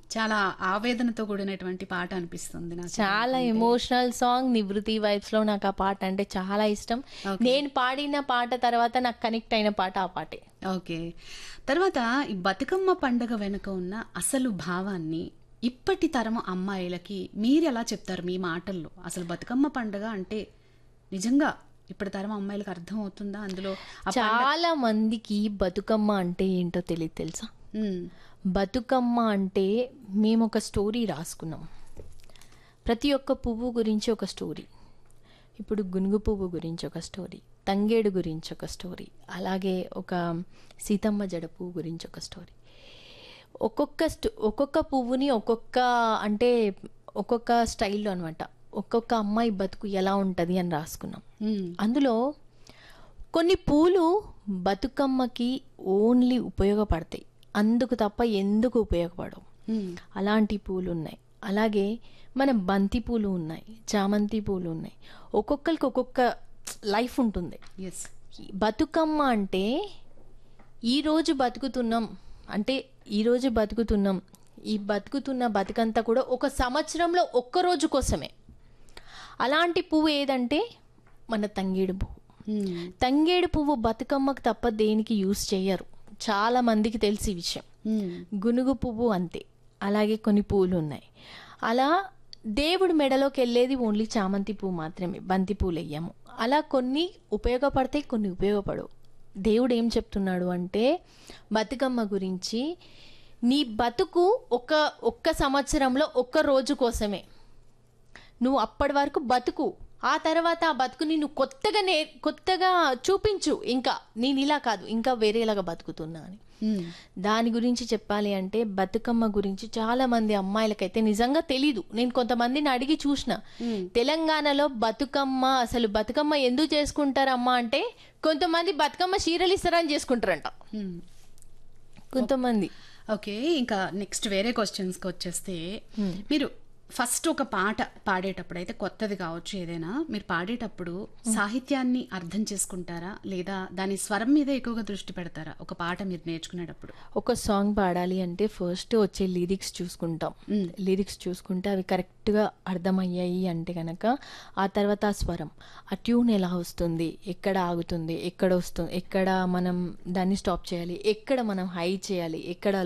చాలా ఆవేదనతో కూడినటువంటి పాట అనిపిస్తుంది నాకు చాలా ఎమోషనల్ సాంగ్ నివృత్తి వైబ్స్ లో నాకు ఆ పాట అంటే చాలా ఇష్టం నేను పాడిన పాట తర్వాత నాకు కనెక్ట్ అయిన పాట ఆ పాటే ఓకే తర్వాత ఈ బతుకమ్మ పండగ వెనుక ఉన్న అసలు భావాన్ని ఇప్పటి తరం అమ్మాయిలకి మీరు ఎలా చెప్తారు మీ మాటల్లో అసలు బతుకమ్మ పండగ అంటే నిజంగా ఇప్పటి తరం అమ్మాయిలకు అర్థం అవుతుందా అందులో ఆ ప- చాలా మందికి బతుకమ్మ అంటే ఏంటో తెలియదు తెలుసా ఉమ్, బతుకమ్మ అంటే మేము ఒక స్టోరీ రాసుకున్నాం ప్రతి ఒక్క పువ్వు గురించి ఒక స్టోరీ ఇప్పుడు గునుగు పువ్వు గురించి ఒక స్టోరీ తంగేడు గురించి ఒక స్టోరీ అలాగే ఒక సీతమ్మ జడ పువ్వు గురించి ఒక స్టోరీ ఒక్కొక్క స్టో ఒక్కొక్క పువ్వుని ఒక్కొక్క అంటే ఒక్కొక్క స్టైల్లో అనమాట ఒక్కొక్క అమ్మాయి బతుకు ఎలా ఉంటుంది అని రాసుకున్నాం ఉమ్, అందులో కొన్ని పూలు బతుకమ్మకి ఓన్లీ ఉపయోగపడతాయి అందుకు తప్ప ఎందుకు ఉపయోగపడవు ఉమ్, అలాంటి పూలు ఉన్నాయి అలాగే మన బంతి పూలు ఉన్నాయి చామంతి పూలు ఉన్నాయి ఒక్కొక్కరికి ఒక్కొక్క లైఫ్ ఉంటుంది ఎస్ ఈ బతుకమ్మ అంటే ఈరోజు బతుకుతున్నాం అంటే ఈరోజు బతుకుతున్నాం ఈ బతుకుతున్న బతుకంతా కూడా ఒక సంవత్సరంలో ఒక్క రోజు కోసమే అలాంటి పువ్వు ఏదంటే మన తంగేడు పువ్వు ఉమ్, తంగేడు పువ్వు బతుకమ్మకు తప్ప దేనికి యూస్ చేయరు చాలా మందికి తెలిసి విషయం ఉమ్, గునుగు పువ్వు అంతే అలాగే కొన్ని పూలు ఉన్నాయి అలా దేవుడి మెడలోకి వెళ్ళేది ఓన్లీ చామంతి పువ్వు మాత్రమే బంతి పూలు వెయ్యము అలా కొన్ని ఉపయోగపడతాయి కొన్ని ఉపయోగపడవు దేవుడు ఏం చెప్తున్నాడు అంటే బతుకమ్మ గురించి నీ బతుకు ఒక ఒక్క సంవత్సరంలో ఒక్క రోజు కోసమే నువ్వు అప్పటి వరకు బతుకు ఆ తర్వాత ఆ బతుకుని నువ్వు కొత్తగా నే కొత్తగా చూపించు ఇంకా నేను ఇలా కాదు ఇంకా వేరేలాగా బతుకుతున్నా అని ఉమ్, దాని గురించి చెప్పాలి అంటే బతుకమ్మ గురించి చాలా మంది అమ్మాయిలకైతే నిజంగా తెలీదు నేను కొంతమందిని అడిగి చూసిన తెలంగాణలో బతుకమ్మ అసలు బతుకమ్మ ఎందుకు చేసుకుంటారమ్మా అంటే కొంతమంది బతుకమ్మ చీరలు ఇస్తారని చేసుకుంటారంట ఉమ్. కొంతమంది ఓకే ఇంకా నెక్స్ట్ వేరే క్వశ్చన్స్కి వచ్చేస్తే మీరు ఫస్ట్ ఒక పాట పాడేటప్పుడు అయితే కొత్తది కావచ్చు ఏదైనా మీరు పాడేటప్పుడు సాహిత్యాన్ని అర్థం చేసుకుంటారా లేదా దాని స్వరం మీద ఎక్కువగా దృష్టి పెడతారా ఒక పాట మీరు నేర్చుకునేటప్పుడు ఒక సాంగ్ పాడాలి అంటే ఫస్ట్ వచ్చే లిరిక్స్ చూసుకుంటాం లిరిక్స్ చూసుకుంటే అవి కరెక్ట్గా అర్థమయ్యాయి అంటే కనుక ఆ తర్వాత ఆ స్వరం ఆ ట్యూన్ ఎలా వస్తుంది ఎక్కడ ఆగుతుంది ఎక్కడ వస్తుంది ఎక్కడ మనం దాన్ని స్టాప్ చేయాలి ఎక్కడ మనం హై చేయాలి ఎక్కడ